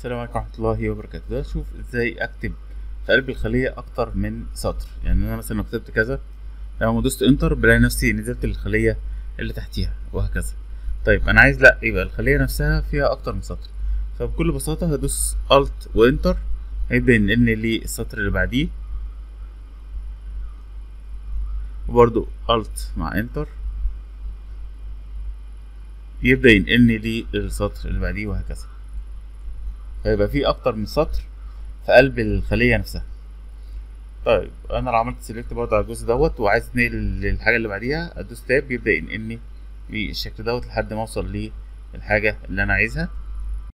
السلام عليكم ورحمة الله وبركاته ده شوف ازاي اكتب في قلب الخلية اكتر من سطر يعني انا مثلا لو كتبت كذا لما دوست انتر بلاقي نفسي نزلت للخلية اللي تحتيها وهكذا طيب انا عايز لا يبقى الخلية نفسها فيها اكتر من سطر فبكل بساطة هدوس الت وانتر هيبدأ ينقلني للسطر اللي بعديه وبرضو الت مع انتر يبدأ ينقلني للسطر اللي بعديه وهكذا فيبقى في اكتر من سطر في قلب الخليه نفسها طيب انا لو عملت سيلكت برضه على الجزء دوت وعايز اتنقل للحاجه اللي بعديها ادوس تاب يبدا ينقلني بالشكل دوت لحد ما اوصل للحاجه اللي انا عايزها